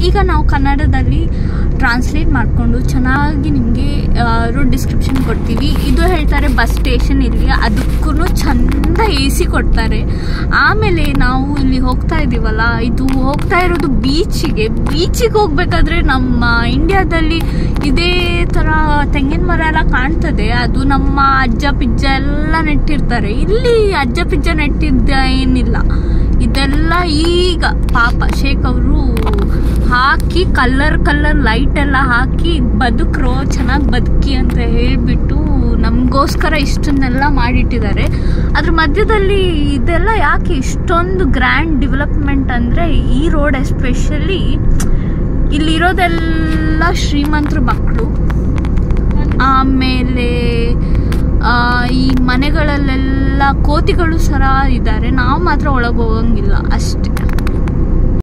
ಈಗ ನಾವು ಕನ್ನಡದಲ್ಲಿ ಟ್ರಾನ್ಸ್ಲೇಟ್ ಮಾಡಿಕೊಂಡು ಚೆನ್ನಾಗಿ ನಿಮಗೆ ರೂಟ್ ಡಿಸ್ಕ್ರಿಪ್ಷನ್ ಕೊಡ್ತೀವಿ ಇದು ಹೇಳ್ತಾರೆ ಬಸ್ ಸ್ಟೇಷನ್ ಇಲ್ಲಿ ಅದಕ್ಕೂ ಚಂದ ಎ ಸಿ ಕೊಡ್ತಾರೆ ಆಮೇಲೆ ನಾವು ಇಲ್ಲಿ ಹೋಗ್ತಾ ಇದ್ದೀವಲ್ಲ ಇದು ಹೋಗ್ತಾ ಇರೋದು ಬೀಚಿಗೆ ಬೀಚಿಗೆ ಹೋಗ್ಬೇಕಾದ್ರೆ ನಮ್ಮ ಇಂಡಿಯಾದಲ್ಲಿ ಇದೇ ಥರ ತೆಂಗಿನ ಮರ ಎಲ್ಲ ಕಾಣ್ತದೆ ಅದು ನಮ್ಮ ಅಜ್ಜ ಪಿಜ್ಜ ಎಲ್ಲ ನೆಟ್ಟಿರ್ತಾರೆ ಇಲ್ಲಿ ಅಜ್ಜ ಪಿಜ್ಜ ನೆಟ್ಟಿದ್ದ ಏನಿಲ್ಲ ಇದೆಲ್ಲ ಈಗ ಪಾಪ ಶೇಖ್ ಅವರು ಹಾಕಿ ಕಲರ್ ಕಲರ್ ಲೈಟ್ ಎಲ್ಲ ಹಾಕಿ ಬದುಕ್ರೋ ಚೆನ್ನಾಗಿ ಬದುಕಿ ಅಂತ ಹೇಳಿಬಿಟ್ಟು ನಮಗೋಸ್ಕರ ಇಷ್ಟನ್ನೆಲ್ಲ ಮಾಡಿಟ್ಟಿದ್ದಾರೆ ಅದ್ರ ಮಧ್ಯದಲ್ಲಿ ಇದೆಲ್ಲ ಯಾಕೆ ಇಷ್ಟೊಂದು ಗ್ರ್ಯಾಂಡ್ ಡೆವಲಪ್ಮೆಂಟ್ ಅಂದರೆ ಈ ರೋಡ್ ಎಸ್ಪೆಷಲಿ ಇಲ್ಲಿರೋದೆಲ್ಲ ಶ್ರೀಮಂತರ ಮಕ್ಕಳು ಆಮೇಲೆ ಆ, ಈ ಮನೆಗಳಲ್ಲೆಲ್ಲ ಕೋತಿಗಳು ಸರ ಇದ್ದಾರೆ ನಾವು ಮಾತ್ರ ಒಳಗೆ ಹೋಗಂಗಿಲ್ಲ ಅಷ್ಟೇ